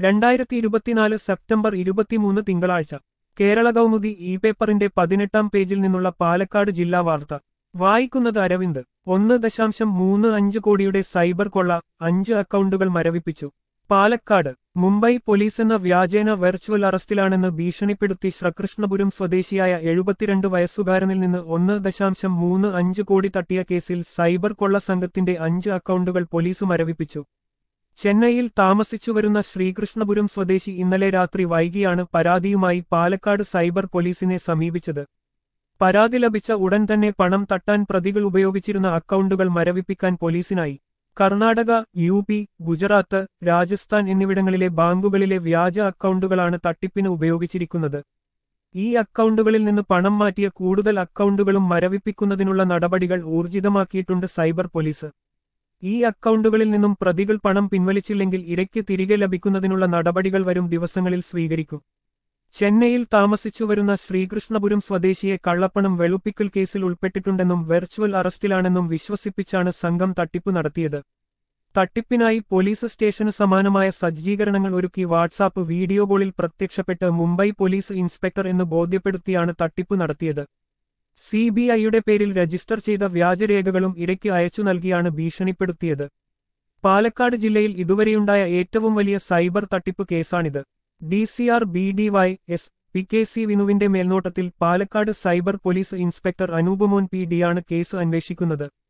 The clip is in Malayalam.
രണ്ടായിരത്തി ഇരുപത്തിനാല് സെപ്റ്റംബർ ഇരുപത്തിമൂന്ന് തിങ്കളാഴ്ച കേരള കൗമുദി ഇ പേപ്പറിന്റെ പതിനെട്ടാം പേജിൽ നിന്നുള്ള പാലക്കാട് ജില്ലാ വാർത്ത വായിക്കുന്നത് അരവിന്ദ് ഒന്ന് ദശാംശം മൂന്ന് അഞ്ച് കോടിയുടെ സൈബർ കൊള്ള അഞ്ച് അക്കൗണ്ടുകൾ മരവിപ്പിച്ചു പാലക്കാട് മുംബൈ പോലീസ് എന്ന വ്യാജേന വെർച്വൽ അറസ്റ്റിലാണെന്ന് ഭീഷണിപ്പെടുത്തി ശ്രീകൃഷ്ണപുരം സ്വദേശിയായ എഴുപത്തിരണ്ട് വയസ്സുകാരനിൽ നിന്ന് ഒന്ന് ദശാംശം മൂന്ന് അഞ്ച് കോടി തട്ടിയ കേസിൽ സൈബർ കൊള്ള സംഘത്തിന്റെ അഞ്ച് അക്കൗണ്ടുകൾ പോലീസ് മരവിപ്പിച്ചു ചെന്നൈയിൽ താമസിച്ചുവരുന്ന ശ്രീകൃഷ്ണപുരം സ്വദേശി ഇന്നലെ രാത്രി വൈകിയാണ് പരാതിയുമായി പാലക്കാട് സൈബർ പോലീസിനെ സമീപിച്ചത് പരാതി ലഭിച്ച ഉടൻ തന്നെ പണം തട്ടാൻ പ്രതികൾ ഉപയോഗിച്ചിരുന്ന അക്കൗണ്ടുകൾ മരവിപ്പിക്കാൻ പോലീസിനായി കർണാടക യു പി ഗുജറാത്ത് രാജസ്ഥാൻ എന്നിവിടങ്ങളിലെ ബാങ്കുകളിലെ വ്യാജ അക്കൗണ്ടുകളാണ് തട്ടിപ്പിന് ഉപയോഗിച്ചിരിക്കുന്നത് ഈ അക്കൗണ്ടുകളിൽ നിന്ന് പണം മാറ്റിയ കൂടുതൽ അക്കൗണ്ടുകളും മരവിപ്പിക്കുന്നതിനുള്ള നടപടികൾ ഊർജിതമാക്കിയിട്ടുണ്ട് സൈബർ പോലീസ് ഈ അക്കൗണ്ടുകളിൽ നിന്നും പ്രതികൾ പണം പിൻവലിച്ചില്ലെങ്കിൽ ഇരയ്ക്ക് തിരികെ ലഭിക്കുന്നതിനുള്ള നടപടികൾ വരും ദിവസങ്ങളിൽ സ്വീകരിക്കും ചെന്നൈയിൽ താമസിച്ചുവരുന്ന ശ്രീകൃഷ്ണപുരം സ്വദേശിയെ കള്ളപ്പണം വെളുപ്പിക്കൽ കേസിൽ ഉൾപ്പെട്ടിട്ടുണ്ടെന്നും വെർച്വൽ അറസ്റ്റിലാണെന്നും വിശ്വസിപ്പിച്ചാണ് സംഘം തട്ടിപ്പ് നടത്തിയത് തട്ടിപ്പിനായി പോലീസ് സ്റ്റേഷന് സമാനമായ സജ്ജീകരണങ്ങൾ ഒരുക്കി വാട്സാപ്പ് വീഡിയോ കോളിൽ പ്രത്യക്ഷപ്പെട്ട് മുംബൈ പോലീസ് ഇൻസ്പെക്ടർ എന്ന് ബോധ്യപ്പെടുത്തിയാണ് തട്ടിപ്പ് നടത്തിയത് സിബിഐയുടെ പേരിൽ രജിസ്റ്റർ ചെയ്ത വ്യാജരേഖകളും ഇരയ്ക്ക് അയച്ചു നൽകിയാണ് ഭീഷണിപ്പെടുത്തിയത് പാലക്കാട് ജില്ലയിൽ ഇതുവരെയുണ്ടായ ഏറ്റവും വലിയ സൈബർ തട്ടിപ്പ് കേസാണിത് D C R B D Y S P K C വിനുവിന്റെ മേൽനോട്ടത്തിൽ Palakkad cyber police inspector Anoopamon P ഡിയാണ് കേസ് അന്വേഷിക്കുന്നത്